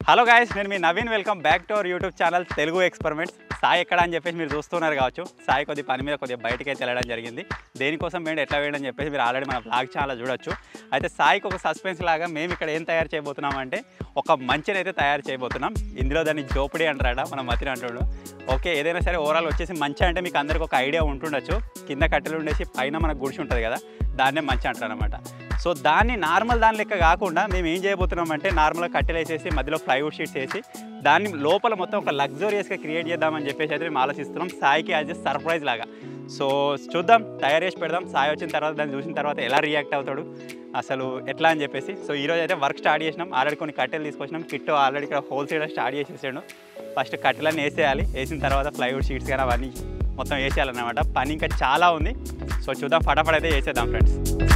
Hello guys నేను మీ Naveen welcome back to our YouTube channel Telugu experiments Sai ఎక్కడ అని చెప్పేసి మీరు చూస్తున్నారు కావచ్చు సాయి కొద్ది పని మీద కొద్దిగా బయటకి అయితే వెళ్ళడం జరిగింది దేనికోసం వేయండి ఎట్లా వేయండి అని చెప్పేసి మీరు ఆల్రెడీ మన బ్లాగ్ ఛానల్ చూడొచ్చు అయితే సాయికి ఒక సస్పెన్స్ లాగా మేము ఇక్కడ ఏం తయారు చేయబోతున్నాం అంటే ఒక మంచిని అయితే తయారు చేయబోతున్నాం ఇందులో దాన్ని జోపిడి అంటారట మన మతిని అంటాడు ఓకే ఏదైనా సరే ఓవరాల్ వచ్చేసి మంచి అంటే మీకు అందరికి ఒక ఐడియా ఉంటుండొచ్చు కింద కట్టెలు ఉండేసి పైన మనకు గుడిసి ఉంటుంది కదా దాన్నే మంచి అంటారు అనమాట సో దాన్ని నార్మల్ దాని లెక్క కాకుండా మేము ఏం చేయబోతున్నాం అంటే నార్మల్గా కట్టెలు వేసేసి మధ్యలో ప్లైవుడ్ షీట్స్ వేసి దాన్ని లోపల మొత్తం ఒక లగ్జరియస్గా క్రియేట్ చేద్దామని చెప్పేసి అయితే మేము ఆలోచిస్తున్నాం సాయికి యాజ్ ఎ సర్ప్రైజ్ లాగా సో చూద్దాం తయారు చేసి పెడదాం సాయి వచ్చిన తర్వాత దాన్ని చూసిన తర్వాత ఎలా రియాక్ట్ అవుతాడు అసలు ఎట్లా అని చెప్పేసి సో ఈరోజు అయితే వర్క్ స్టార్ట్ చేసినాం ఆల్రెడీ కొన్ని కట్టెలు తీసుకొచ్చినాం కిట్ ఆల్రెడీ ఇక్కడ హోల్సేల్ స్టార్ట్ చేసేసాడు ఫస్ట్ కట్టెలన్నీ వేసేయాలి వేసిన తర్వాత ప్లైవుడ్ షీట్స్ కానీ అవన్నీ మొత్తం వేసేయాలన్నమాట పని ఇంకా చాలా ఉంది సో చూద్దాం ఫటాఫట్ అయితే వేసేద్దాం ఫ్రెండ్స్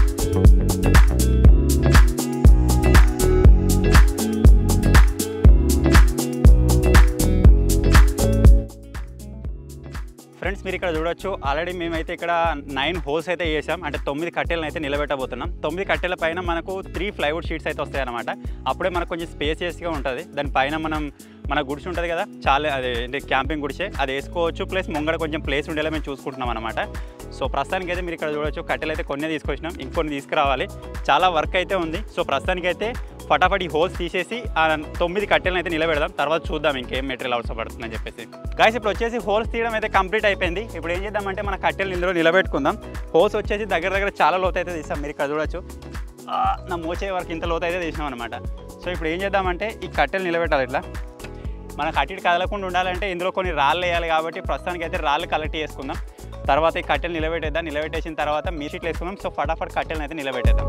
ఫ్రెండ్స్ మీరు ఇక్కడ చూడొచ్చు ఆల్రెడీ మేమైతే ఇక్కడ నైన్ హోల్స్ అయితే చేసాం అంటే తొమ్మిది కట్టెలను అయితే నిలబెట్టబోతున్నాం తొమ్మిది కట్టెల పైన మనకు త్రీ ప్లైవుడ్ షీట్స్ అయితే వస్తాయి అనమాట అప్పుడే మనకు కొంచెం స్పేసియస్గా ఉంటుంది దానిపైన మనం మన గుడిసి ఉంటుంది కదా చాలా అదే అంటే క్యాంపింగ్ గుడిసే అది వేసుకోవచ్చు ప్లస్ ముంగడ కొంచెం ప్లేస్ ఉండేలా మేము చూసుకుంటున్నాం అనమాట సో ప్రస్తుతానికి అయితే మీరు ఇక్కడ చూడొచ్చు కట్టెలు అయితే కొన్ని తీసుకొచ్చినాం ఇంకొన్ని తీసుకురావాలి చాలా వర్క్ అయితే ఉంది సో ప్రస్తుతానికి అయితే ఫటాఫట్ ఈ హోల్స్ తీసేసి ఆ తొమ్మిది కట్టెలను అయితే నిలబెడదాం తర్వాత చూద్దాం ఇంకేం మెటీరియల్ అవసరం పడుతుందని చెప్పేసి గాయస్ ఇప్పుడు వచ్చేసి హోల్స్ తీయడం అయితే కంప్లీట్ అయిపోయింది ఇప్పుడు ఏం చేద్దామంటే మన కట్టెలు ఇందులో నిలబెట్టుకుందాం హోల్స్ వచ్చేసి దగ్గర దగ్గర చాలా లోతు అయితే తీసాం మీరు ఇక్కడ చూడొచ్చు ఆ, నా మోచే వరకు ఇంత లోతు అయితే తీసినాం అనమాట సో ఇప్పుడు ఏం చేద్దామంటే ఈ కట్టెలు నిలబెట్టాలి ఇట్లా మనకు అటు ఇటు కదలకుండా ఉండాలంటే ఇందులో కొన్ని రాళ్ళు వేయాలి కాబట్టి ప్రస్తుతానికి అయితే రాళ్ళు కలెక్ట్ చేసుకుందాం తర్వాత ఈ కట్టెలు నిలబెట్టేద్దాం నిలబెట్టేసిన తర్వాత మీ షీట్లు వేసుకుందాం సో ఫటాఫట్ కట్టెలను అయితే నిలబెట్టేద్దాం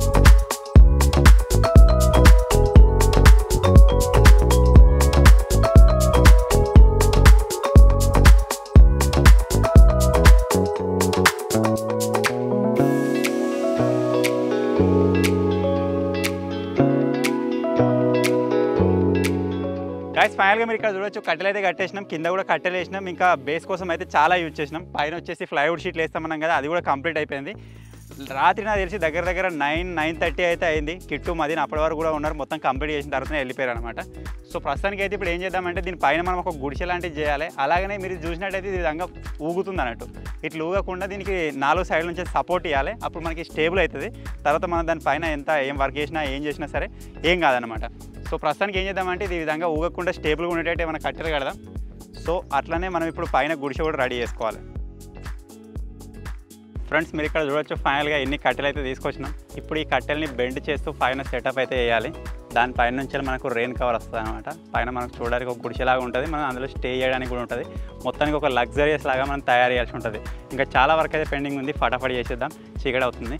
గాయస్ ఫైనల్గా మీరు ఇక్కడ చూడొచ్చు కట్టెలు అయితే కట్టేసినాం కింద కూడా కట్టెలు వేసినాం ఇంకా బేస్ కోసం అయితే చాలా యూజ్ చేసినాం పైన వచ్చేసి ఫ్లైవుడ్ షీట్లు వేస్తామన్నాం కదా అది కూడా కంప్లీట్ అయిపోయింది రాత్రి నాకు తెలిసి దగ్గర దగ్గర నైన్ నైన్ థర్టీ అయితే అయింది కిట్టు మదిన అప్పటి వరకు కూడా ఉన్నారు మొత్తం కంప్లీట్ చేసిన తర్వాత వెళ్ళిపోయారు అనమాట సో ప్రస్తుతానికి అయితే ఇప్పుడు ఏం చేద్దామంటే దీని పైన మనం ఒక గుడిసె లాంటిది చేయాలి అలాగనే మీరు చూసినట్టయితే ఇది విధంగా ఊగుతుంది అన్నట్టు ఇట్లా ఊగకుండా దీనికి నాలుగు సైడ్ల నుంచి సపోర్ట్ ఇవ్వాలి అప్పుడు మనకి స్టేబుల్ అవుతుంది తర్వాత మనం దాని పైన ఎంత ఏం వర్క్ చేసినా ఏం చేసినా సరే ఏం కాదనమాట సో ప్రస్తుతానికి ఏం చేద్దామంటే ఇది ఈ విధంగా ఊగకుండా స్టేబుల్గా ఉండేటట్టు ఏమైనా కట్టెలు కడదాం సో అట్లనే మనం ఇప్పుడు పైన గుడిసె కూడా రెడీ చేసుకోవాలి ఫ్రెండ్స్ మీరు ఇక్కడ చూడొచ్చు ఫైనల్గా ఎన్ని కట్టెలు అయితే తీసుకొచ్చినాం ఇప్పుడు ఈ కట్టెల్ని బెండ్ చేస్తూ పైన సెటప్ అయితే వేయాలి దాని పైన నుంచి మనకు రెయిన్ కవర్ వస్తుంది అనమాట పైన మనకు చూడడానికి ఒక గుడిసెలాగా ఉంటుంది మనం అందులో స్టే చేయడానికి కూడా ఉంటుంది మొత్తానికి ఒక లగ్జరియస్ లాగా మనం తయారు చేయాల్సి ఉంటుంది ఇంకా చాలా వర్క్ అయితే పెండింగ్ ఉంది ఫటాఫట్ చేసేద్దాం చీకటి అవుతుంది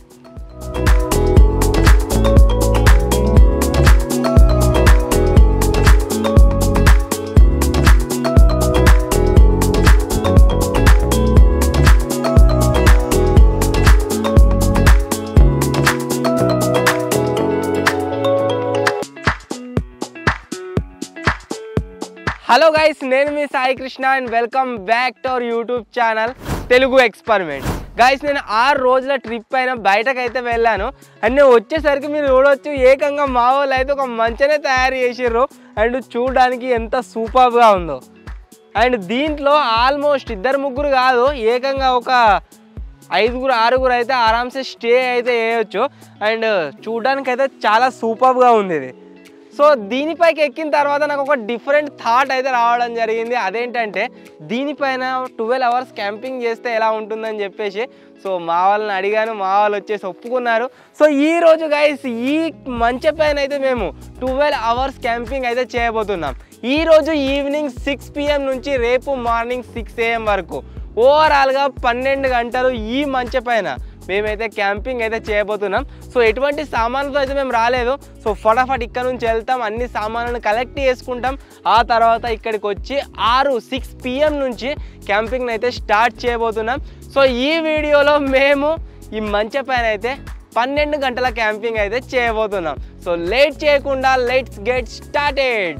హలో గైస్ నేను మీ Sai Krishna and welcome back to our YouTube channel Telugu experiment guys నేను ఆరు రోజుల ట్రిప్ అయిన బయటకు అయితే వెళ్ళాను అండ్ నేను వచ్చేసరికి మీరు చూడవచ్చు ఏకంగా మా వాళ్ళు అయితే ఒక మంచినే తయారు చేసిర్రు అండ్ చూడడానికి ఎంత సూపర్గా ఉందో అండ్ దీంట్లో ఆల్మోస్ట్ ఇద్దరు ముగ్గురు కాదు ఏకంగా ఒక ఐదుగురు ఆరుగురు అయితే ఆరామ్సే స్టే అయితే చేయొచ్చు అండ్ చూడడానికి అయితే చాలా సూపర్గా ఉంది ఇది సో దీనిపైకి ఎక్కిన తర్వాత నాకు ఒక డిఫరెంట్ థాట్ అయితే రావడం జరిగింది అదేంటంటే దీనిపైన ట్వెల్వ్ అవర్స్ క్యాంపింగ్ చేస్తే ఎలా ఉంటుందని చెప్పేసి సో మా వాళ్ళని అడిగాను మా వాళ్ళు వచ్చేసి ఒప్పుకున్నారు సో ఈ రోజు గైస్ ఈ మంచె పైన అయితే మేము ట్వెల్వ్ అవర్స్ క్యాంపింగ్ అయితే చేయబోతున్నాం ఈ రోజు ఈవినింగ్ సిక్స్ పిఎం నుంచి రేపు మార్నింగ్ సిక్స్ ఏఎం వరకు ఓవరాల్గా పన్నెండు గంటలు ఈ మంచె పైన మేమైతే క్యాంపింగ్ అయితే చేయబోతున్నాం సో ఎటువంటి సామాన్లతో అయితే మేము రాలేదు సో ఫటాఫట్ ఇక్కడ నుంచి వెళ్తాం అన్ని సామాన్లను కలెక్ట్ చేసుకుంటాం ఆ తర్వాత ఇక్కడికి వచ్చి ఆరు సిక్స్ పిఎం నుంచి క్యాంపింగ్ అయితే స్టార్ట్ చేయబోతున్నాం సో ఈ వీడియోలో మేము ఈ మంచె పైన అయితే పన్నెండు గంటల క్యాంపింగ్ అయితే చేయబోతున్నాం సో లేట్ చేయకుండా let's get started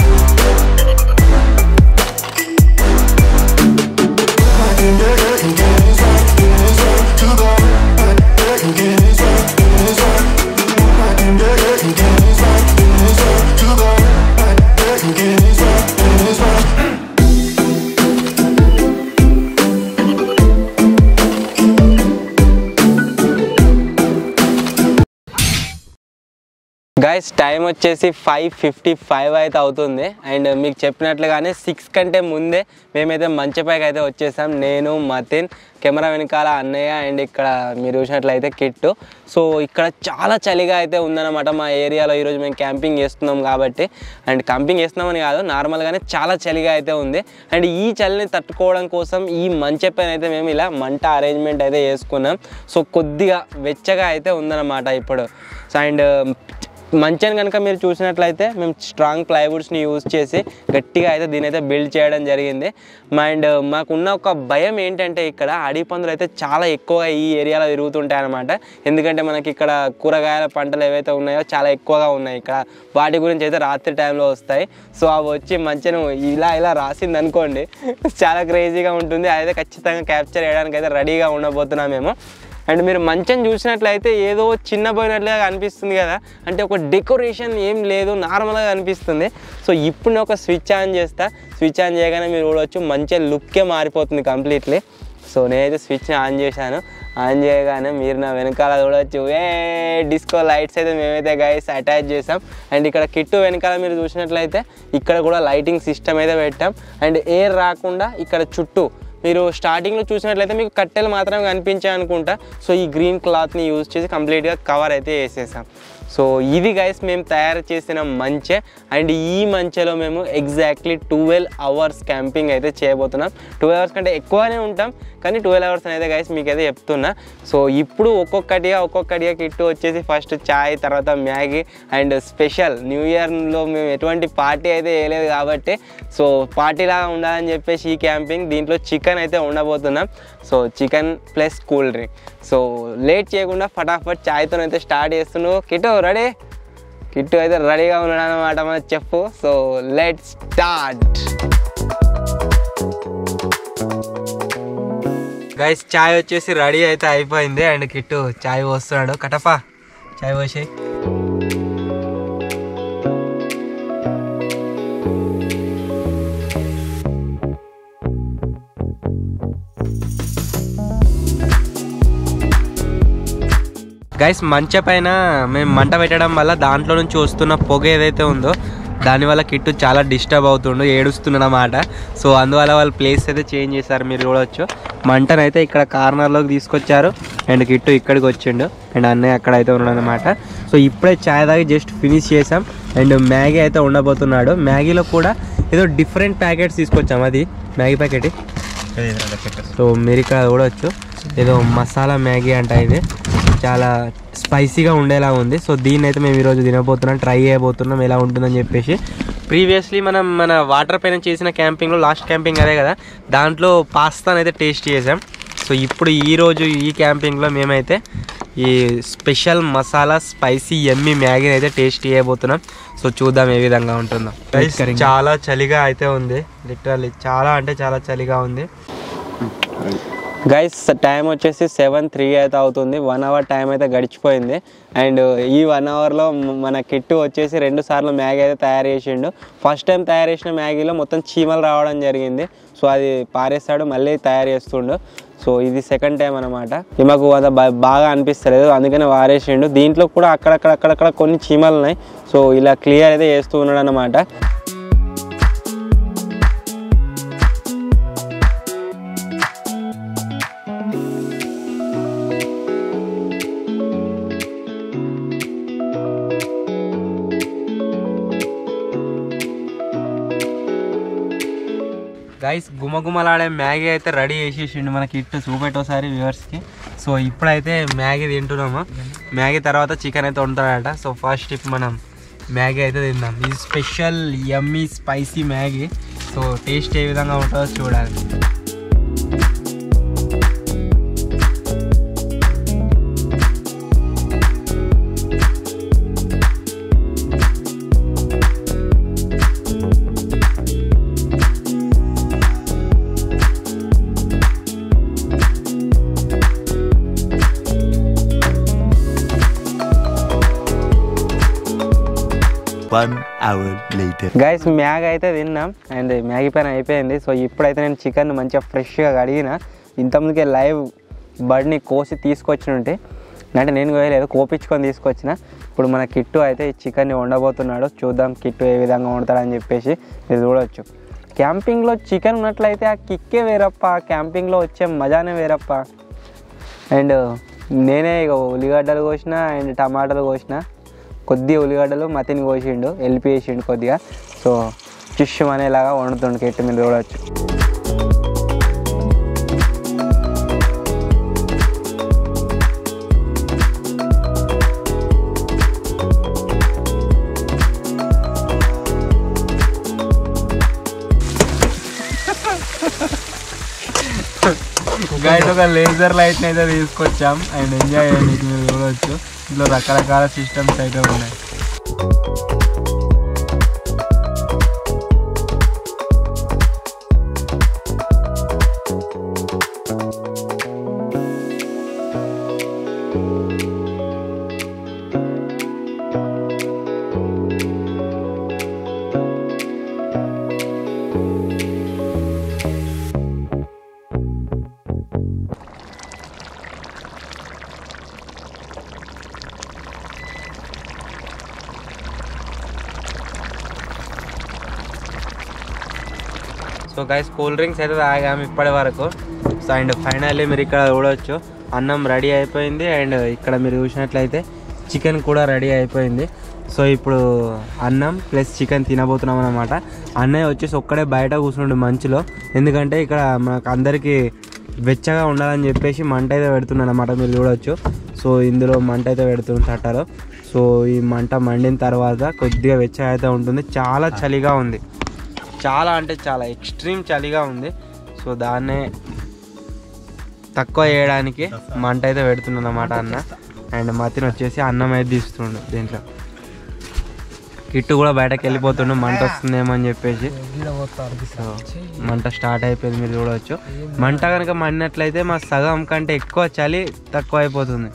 can get guys time వచ్చేసి ఫైవ్ ఫిఫ్టీ ఫైవ్ అయితే అవుతుంది అండ్ మీకు చెప్పినట్లుగానే సిక్స్ కంటే ముందే మేమైతే మంచిపైకి అయితే వచ్చేసాం నేను మతిన్ కెమెరా వెనకాల అన్నయ్య అండ్ ఇక్కడ మీరు చూసినట్లయితే కిట్టు సో ఇక్కడ చాలా చలిగా అయితే ఉందన్నమాట మా ఏరియాలో ఈరోజు మేము క్యాంపింగ్ చేస్తున్నాం కాబట్టి అండ్ క్యాంపింగ్ చేస్తున్నామని కాదు నార్మల్గానే చాలా చలిగా అయితే ఉంది అండ్ ఈ చలిని తట్టుకోవడం కోసం ఈ మంచె పైన అయితే మేము ఇలా మంట అరేంజ్మెంట్ అయితే చేసుకున్నాం సో కొద్దిగా వెచ్చగా అయితే ఉందన్నమాట ఇప్పుడు సో అండ్ మంచాన్ని కనుక మీరు చూసినట్లయితే మేము స్ట్రాంగ్ ప్లైవుడ్స్ని యూజ్ చేసి గట్టిగా అయితే దీని అయితే బిల్డ్ చేయడం జరిగింది అండ్ మాకున్న ఒక భయం ఏంటంటే ఇక్కడ అడవి పందులు అయితే చాలా ఎక్కువగా ఈ ఏరియాలో తిరుగుతుంటాయి అనమాట ఎందుకంటే మనకి ఇక్కడ కూరగాయల పంటలు ఏవైతే ఉన్నాయో చాలా ఎక్కువగా ఉన్నాయి ఇక్కడ వాటి గురించి అయితే రాత్రి టైంలో వస్తాయి సో అవి వచ్చి మంచిగా ఇలా ఇలా రాసింది అనుకోండి చాలా క్రేజీగా ఉంటుంది అదైతే ఖచ్చితంగా క్యాప్చర్ చేయడానికి అయితే రెడీగా ఉండబోతున్నాం మేము అండ్ మీరు మంచం చూసినట్లయితే ఏదో చిన్న పోయినట్లుగా అనిపిస్తుంది కదా అంటే ఒక డెకరేషన్ ఏం లేదు నార్మల్గా అనిపిస్తుంది సో ఇప్పుడు నేను ఒక స్విచ్ ఆన్ చేస్తా స్విచ్ ఆన్ చేయగానే మీరు చూడవచ్చు మంచిగా లుక్కే మారిపోతుంది కంప్లీట్లీ సో నేనైతే స్విచ్ ఆన్ చేశాను ఆన్ చేయగానే మీరు నా వెనకాల చూడవచ్చు ఏ డిస్కో లైట్స్ అయితే మేమైతే గైస్ అటాచ్ చేసాం అండ్ ఇక్కడ కిట్టు వెనకాల మీరు చూసినట్లయితే ఇక్కడ కూడా లైటింగ్ సిస్టమ్ అయితే పెట్టాం అండ్ ఎయిర్ రాకుండా ఇక్కడ చుట్టూ మీరు స్టార్టింగ్లో చూసినట్లయితే మీకు కట్టెలు మాత్రమే కనిపించాయి అనుకుంటా సో ఈ గ్రీన్ క్లాత్ని యూజ్ చేసి కంప్లీట్గా కవర్ అయితే వేసేసాం సో ఇది గైస్ మేము తయారు చేసిన మంచె అండ్ ఈ మంచెలో మేము ఎగ్జాక్ట్లీ ట్వెల్వ్ అవర్స్ క్యాంపింగ్ అయితే చేయబోతున్నాం ట్వెల్వ్ అవర్స్ కంటే ఎక్కువనే ఉంటాం కానీ ట్వెల్వ్ అవర్స్ అనేది గైస్ మీకు అయితే చెప్తున్నా సో ఇప్పుడు ఒక్కొక్కటిగా ఒక్కొక్కటిగా కిట్టు వచ్చేసి ఫస్ట్ చాయ్ తర్వాత మ్యాగీ అండ్ స్పెషల్ న్యూ ఇయర్లో మేము ఎటువంటి పార్టీ అయితే వేయలేదు కాబట్టి సో పార్టీలాగా ఉండాలని చెప్పేసి ఈ క్యాంపింగ్ దీంట్లో చికెన్ అయితే ఉండబోతున్నాం so chicken plus cool drink so late చేయకుండా ఫటాఫట్ చాయ్తో అయితే స్టార్ట్ చేస్తున్నావు కిట్టు రెడీ కిట్టు అయితే రెడీగా ఉన్నాడు అనమాట మన చెప్పు సో లెట్ స్టార్ట్ గైస్ చాయ్ వచ్చేసి రెడీ అయితే అయిపోయింది అండ్ కిట్టు చాయ్ పోస్తున్నాడు కటఫా చాయ్ పోసి గైస్ మంచ పైన మేము మంట పెట్టడం వల్ల దాంట్లో నుంచి వస్తున్న పొగ ఏదైతే ఉందో దానివల్ల కిట్టు చాలా డిస్టర్బ్ అవుతుండు ఏడుస్తున్నాడు అన్నమాట సో అందువల్ల వాళ్ళు ప్లేస్ అయితే చేంజ్ చేశారు మీరు చూడవచ్చు మంటను అయితే ఇక్కడ కార్నర్లోకి తీసుకొచ్చారు అండ్ కిట్టు ఇక్కడికి వచ్చిండు అండ్ అన్నయ్య అక్కడ అయితే ఉన్నాడు అనమాట సో ఇప్పుడే చాయ్ తాగి జస్ట్ ఫినిష్ చేసాం అండ్ మ్యాగీ అయితే ఉండబోతున్నాడు మ్యాగీలో కూడా ఏదో డిఫరెంట్ ప్యాకెట్స్ తీసుకొచ్చాం అది మ్యాగీ ప్యాకెట్ సో మీరు ఇక్కడ చూడవచ్చు ఏదో మసాలా మ్యాగీ అంట ఇది చాలా స్పైసీగా ఉండేలా ఉంది సో దీన్ని అయితే మేము ఈరోజు తినబోతున్నాం ట్రై చేయబోతున్నాం ఎలా ఉంటుందని చెప్పేసి ప్రీవియస్లీ మనం మన వాటర్ పైన చేసిన క్యాంపింగ్లో లాస్ట్ క్యాంపింగ్ అదే కదా దాంట్లో పాస్తాను అయితే టేస్ట్ చేసాం సో ఇప్పుడు ఈరోజు ఈ క్యాంపింగ్లో మేమైతే ఈ స్పెషల్ మసాలా స్పైసీ ఎమ్మి మ్యాగీని అయితే టేస్ట్ చేయబోతున్నాం సో చూద్దాం ఏ విధంగా ఉంటుందో చాలా చలిగా అయితే ఉంది లిటరల్లీ చాలా అంటే చాలా చలిగా ఉంది గైస్ టైం వచ్చేసి సెవెన్ త్రీ అయితే అవుతుంది వన్ అవర్ టైం అయితే గడిచిపోయింది అండ్ ఈ వన్ అవర్లో మన కిట్టు వచ్చేసి రెండు సార్లు మ్యాగీ అయితే తయారు చేసిండు ఫస్ట్ టైం తయారు చేసిన మ్యాగీలో మొత్తం చీమలు రావడం జరిగింది సో అది పారేస్తాడు మళ్ళీ తయారు చేస్తుండు సో ఇది సెకండ్ టైం అనమాట ఇది మాకు అంత బా- బాగా అనిపిస్తలేదు అందుకనే వారేసిండు దీంట్లో కూడా అక్కడక్కడ అక్కడక్కడ కొన్ని చీమలు ఉన్నాయి సో ఇలా క్లియర్ అయితే చేస్తూ ఉన్నాడు అనమాట గైస్ గుమగుమలాడే మ్యాగీ అయితే రెడీ చేసేసిండు మనకి ఇట్టు చూపెట్టోసారి వ్యూవర్స్కి సో ఇప్పుడైతే మ్యాగీ తింటున్నాము మ్యాగీ తర్వాత చికెన్ అయితే ఉంటాడట సో ఫస్ట్ ఇప్పుడు మనం మ్యాగీ అయితే తిందాం ఇది special yummy spicy Maggi so taste ఏ విధంగా ఉంటుందో చూడాలి One hour later. Guys Maggi అయితే తిన్నాం అండ్ మ్యాగీ పైన అయిపోయింది సో ఇప్పుడైతే నేను చికెన్ మంచిగా ఫ్రెష్గా కడిగిన ఇంతకుముందుకే లైవ్ బర్డ్ని కోసి తీసుకొచ్చి ఉంటే అంటే నేను కోయలేదు కోపించుకొని తీసుకొచ్చిన ఇప్పుడు మన కిట్టు అయితే ఈ చికెన్ని వండబోతున్నాడు చూద్దాం కిట్టు ఏ విధంగా వండుతాడని చెప్పేసి మీరు చూడొచ్చు క్యాంపింగ్లో చికెన్ ఉన్నట్లయితే ఆ కిక్కే వేరప్ప క్యాంపింగ్లో వచ్చే మజానే వేరప్ప అండ్ నేనే ఇక ఉల్లిగడ్డలు కోసిన అండ్ టమాటాలు కోసిన కొద్దిగా ఉల్లిగడ్డలు మతిని కోసిండు ఎల్పి వేసిండు కొద్దిగా సో చిష్యం అనేలాగా వండుతుండు కెట్టు మీరు చూడవచ్చు గైస్ ఒక లేజర్ లైట్ అయితే తీసుకొచ్చాం అండ్ ఎంజాయ్ చేయడానికి మీరు చూడవచ్చు ఇందులో రకరకాల సిస్టమ్స్ అయితే ఉన్నాయి సో గైస్ కూల్ డ్రింక్స్ అయితే తాగాము ఇప్పటి వరకు సో అండ్ ఫైనల్లీ మీరు ఇక్కడ చూడవచ్చు అన్నం రెడీ అయిపోయింది అండ్ ఇక్కడ మీరు చూసినట్లయితే చికెన్ కూడా రెడీ అయిపోయింది సో ఇప్పుడు అన్నం ప్లస్ చికెన్ తినబోతున్నాం అనమాట అన్నయ్య వచ్చేసి ఒక్కడే బయట కూర్చుండు మంచులో ఎందుకంటే ఇక్కడ మనకు అందరికీ వెచ్చగా ఉండాలని చెప్పేసి మంట అయితే పెడుతున్నాడు అనమాట మీరు చూడవచ్చు సో ఇందులో మంట అయితే పెడుతుంది తట్టలో సో ఈ మంట మండిన తర్వాత కొద్దిగా వెచ్చగా అయితే ఉంటుంది చాలా చలిగా ఉంది చాలా అంటే చాలా ఎక్స్ట్రీమ్ చలిగా ఉంది సో దాన్నే తక్కువ చేయడానికి మంట అయితే పెడుతున్నాడు అన్నమాట అన్న అండ్ మతిని వచ్చేసి అన్నం అయితే తీస్తుండు దీంట్లో కిట్టు కూడా బయటకు వెళ్ళిపోతుండు మంట వస్తుందేమో అని చెప్పేసి సో మంట స్టార్ట్ అయిపోయింది మీరు చూడవచ్చు మంట కనుక మండినట్లయితే మా సగం కంటే ఎక్కువ చలి తక్కువ అయిపోతుంది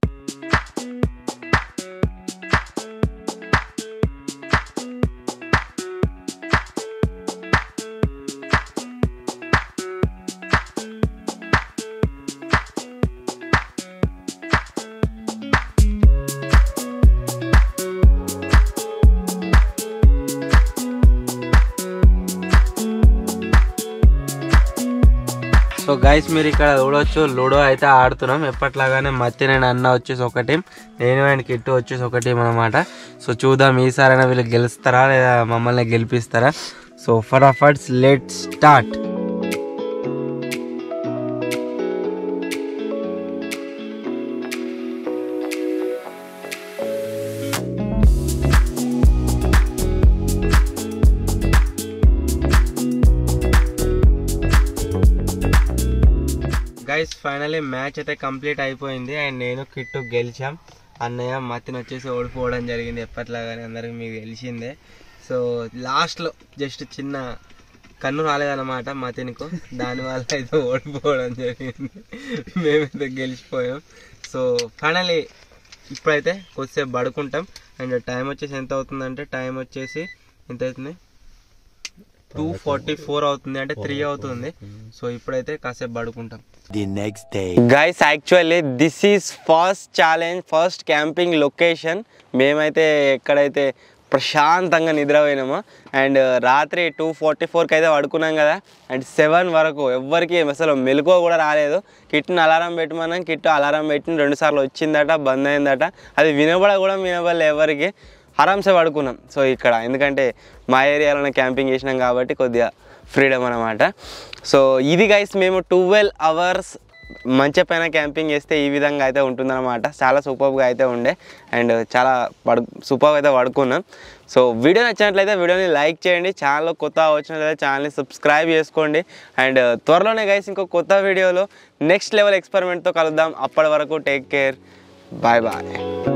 సో గైస్ మీరు ఇక్కడ చూడొచ్చు లూడో అయితే ఆడుతున్నాం ఎప్పట్లాగానే మత్తి నేను అన్న వచ్చేసి ఒక టీం నేను అండ్ కిట్టు వచ్చేసి ఒక టీం అనమాట సో చూద్దాం ఈసారైనా వీళ్ళు గెలుస్తారా లేదా మమ్మల్ని గెలిపిస్తారా సో ఫటాఫట్స్ let start guys finally match అయితే కంప్లీట్ అయిపోయింది అండ్ నేను కిట్టు గెలిచాం అన్నయ్య మతిని వచ్చేసి ఓడిపోవడం జరిగింది ఎప్పట్లాగానే అందరికి మీకు తెలిసిందే సో లాస్ట్లో జస్ట్ చిన్న కన్ను రాలేదన్నమాట మతినికు దానివల్ల అయితే ఓడిపోవడం జరిగింది మేమైతే గెలిచిపోయాం సో ఫైనలీ ఇప్పుడైతే కొద్దిసేపు పడుకుంటాం అండ్ టైం వచ్చేసి ఎంత అవుతుందంటే టైం వచ్చేసి ఎంత అవుతుంది టూ ఫార్టీ ఫోర్ అవుతుంది అంటే త్రీ అవుతుంది సో ఇప్పుడైతే కాసేపు పడుకుంటాం The next day. Guys actually this is first challenge first camping location మేమైతే ఎక్కడైతే ప్రశాంతంగా నిద్రపోయినామో అండ్ రాత్రి టూ ఫార్టీ ఫోర్కి అయితే పడుకున్నాం కదా అండ్ సెవెన్ వరకు ఎవ్వరికి అసలు మెలకువ కూడా రాలేదు కిట్ని అలారం పెట్టమన్నాం కిట్ అలారం పెట్టిన రెండు సార్లు వచ్చిందట బంద్ అయిందట అది వినబడ కూడా వినబడలే ఎవరికి ఆరామ్సే పడుకున్నాం సో ఇక్కడ ఎందుకంటే మా ఏరియాలోనే క్యాంపింగ్ చేసినాం కాబట్టి కొద్దిగా ఫ్రీడమ్ అనమాట సో ఇది గైస్ మేము ట్వెల్వ్ అవర్స్ మంచి పైన క్యాంపింగ్ చేస్తే ఈ విధంగా అయితే ఉంటుందన్నమాట చాలా సూపర్గా అయితే ఉండే అండ్ చాలా పడు సూపర్గా అయితే పడుకున్నాం సో వీడియో నచ్చినట్లయితే వీడియోని లైక్ చేయండి ఛానల్ కొత్త వచ్చినట్లయితే ఛానల్ని సబ్స్క్రైబ్ చేసుకోండి అండ్ త్వరలోనే గైస్ ఇంకో కొత్త వీడియోలో నెక్స్ట్ లెవెల్ ఎక్స్పెరిమెంట్తో కలుద్దాం అప్పటి వరకు టేక్ కేర్ బాయ్ బాయ్